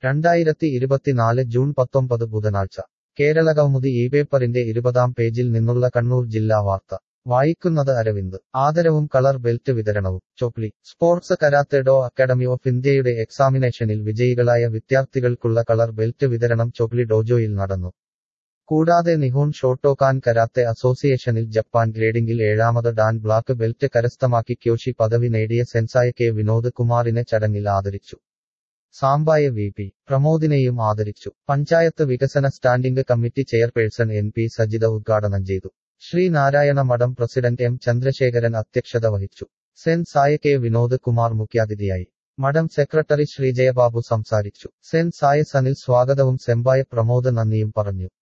രണ്ടായിരത്തി ഇരുപത്തിനാല് ജൂൺ പത്തൊമ്പത് ബുധനാഴ്ച കേരളകൗമുദി ഈ പേപ്പറിന്റെ ഇരുപതാം പേജിൽ നിന്നുള്ള കണ്ണൂർ ജില്ലാ വാർത്ത വായിക്കുന്നത് അരവിന്ദ് ആദരവും കളർ ബെൽറ്റ് വിതരണവും Chokli sports karate do academy of ഇന്ത്യയുടെ എക്സാമിനേഷനിൽ വിജയികളായ വിദ്യാർത്ഥികൾക്കുള്ള കളർ ബെൽറ്റ് വിതരണം ചൊക്ലി ഡോജോയിൽ നടന്നു കൂടാതെ നിഹോൺ ഷോട്ടോകാൻ കരാത്തെ അസോസിയേഷനിൽ ജപ്പാൻ ഗ്രേഡിംഗിൽ ഏഴാമത് ഡാൻ ബ്ലാക്ക് ബെൽറ്റ് കരസ്ഥമാക്കി ക്യോഷി പദവി നേടിയ സെൻസായ കെ വിനോദ് കുമാറിനെ ചടങ്ങിൽ ആദരിച്ചു സാമ്പായ വി പി പ്രമോദിനെയും ആദരിച്ചു പഞ്ചായത്ത് വികസന standing committee chairperson N P Sajitha ഉദ്ഘാടനം ചെയ്തു ശ്രീനാരായണ മഠം പ്രസിഡന്റ് എം ചന്ദ്രശേഖരൻ അധ്യക്ഷത വഹിച്ചു sensei K Vinod Kumar മുഖ്യാതിഥിയായി മഠം സെക്രട്ടറി ശ്രീജയബാബു സംസാരിച്ചു സെൻ സായ സനിൽ സ്വാഗതവും സെമ്പായ പ്രമോദ് നന്ദിയും പറഞ്ഞു